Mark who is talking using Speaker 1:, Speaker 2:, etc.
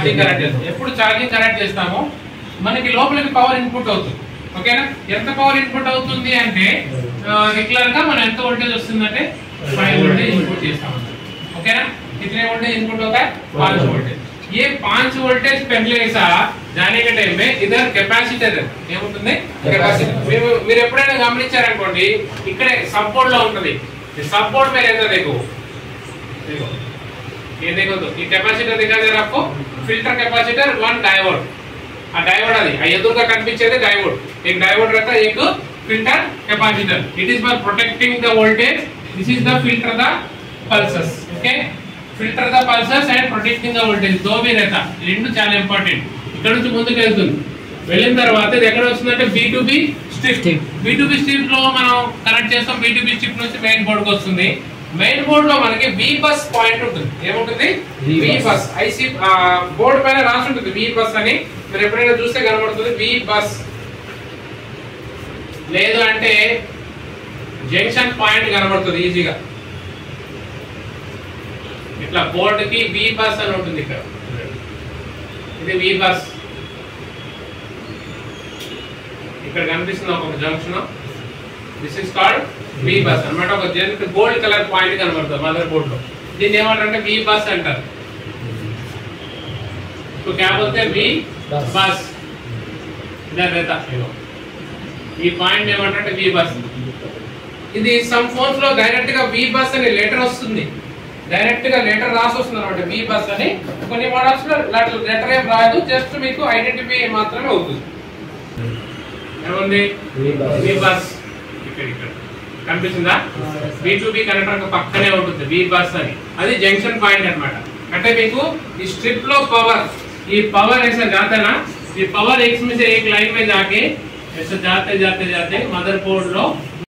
Speaker 1: Charging connect చేస్తాం ఎప్పుడు charging connect చేస్తామో మనకి లోపలికి పవర్ ఇన్పుట్ అవుతుంది ఓకేనా ఎంత పవర్ ఇన్పుట్ అవుతుంది అంటే రెగ్యులర్ గా మనం ఎంత వోల్టేజ్ వస్తుందంటే ఫైవ్ वोल्टेज इनपुट చేస్తాం ओकेना कितने वोल्टेज इनपुट होता है पांच वोल्टेज ये पांच वोल्टेज पहले ऐसा जाने के टाइम में इधर కెపాసిటర్ ఏముంటుంది కెపాసిటర్ మీరు మీరు ఎప్పుడైనా గమనించారనుకోండి ఇక్కడే సబ్ బోర్డ్ లో ఉంటుంది సబ్ बोर्ड में रहता देखो देखो ये देखो तो ये कैपेसिटर दिखा दे रहा आपको फिल्टर कैपेसिटर वन डायोड ఆ డయోడ్ అది ఆ ఎదురుగా కనిపించేది డయోడ్ एक डायोड रहता है एक filter capacitor it is for protecting the voltage this is the filter the pulses okay filter the pulses and protecting the voltage though be रहता ఈ రెండు చాలా ఇంపార్టెంట్ ఇక్కడ నుంచి ముందుకు వెళ్తుంది వెళ్ళిన తర్వాత ఇది ఎక్కడ వస్తుందంటే B to B strip
Speaker 2: Strip.
Speaker 1: B to B strip లో మనం కనెక్ట్ చేస్తాం బి టు బి స్ట్రిప్ నుంచి మెయిన్ బోర్డ్ కి వస్తుంది మెయిన్ బోర్డ్ లో మనకి వి బస్ పాయింట్ ఉంటుంది ఏముంటుంది
Speaker 2: V
Speaker 1: V
Speaker 2: bus.
Speaker 1: Bus IC board పైన రాసి ఉంటుంది వి బస్ అని మీరు ఎప్పుడైనా చూస్తే కనబడుతుంది వి బస్ లేదు అంటే జంక్షన్ పాయింట్ కనబడుతుంది ఈజీగా ఇట్లా బోర్డు కి వి బస్ అని ఉంటుంది ఇక్కడ ఇది వి బస్ ఇక్కడ కనిపిస్తుంది ఒక junction this is called V bus అన్నమాట ఒక జంక్ గోల్డ్ కలర్ పాయింట్ కనబడుతుంది మదర్ బోర్డ్ లో దీన్ని ఏమంటారంటే వి బస్ అంటారు तो क्या बोलते हैं वी
Speaker 2: बस।
Speaker 1: बस इधर रहता देखो ఈ పాయింట్ ఏమంటే వి బస్ ఇది సమ్ ఫోన్స్ లో డైరెక్ట్ గా వి బస్ అనే లెటర్ వస్తుంది డైరెక్ట్ గా లెటర్ రాసి వస్తుంది అనమాట వి బస్ అని కొన్ని మోడల్స్ లో లెటర్ ఏం రాదు జస్ట్ మీకు ఐడెంటిఫై మాత్రమే అవుతుంది ఏముంది
Speaker 2: V bus.
Speaker 1: వి బస్ ఇక్కడ ఇక్కడ కనిపిస్తుందా బి టు బి కనెక్టర్ పక్కనే ఉంటుంది వి బస్ అని అది జంక్షన్ పాయింట్ అన్నమాట అంటే మీకు ఈ स्ट्रिप లో పవర్ ఈ పవర్ ऐसा जाता है ना ये पावर एक में से एक लाइन में जाके ऐसे जाते जाते जाते मदरबोर्ड లో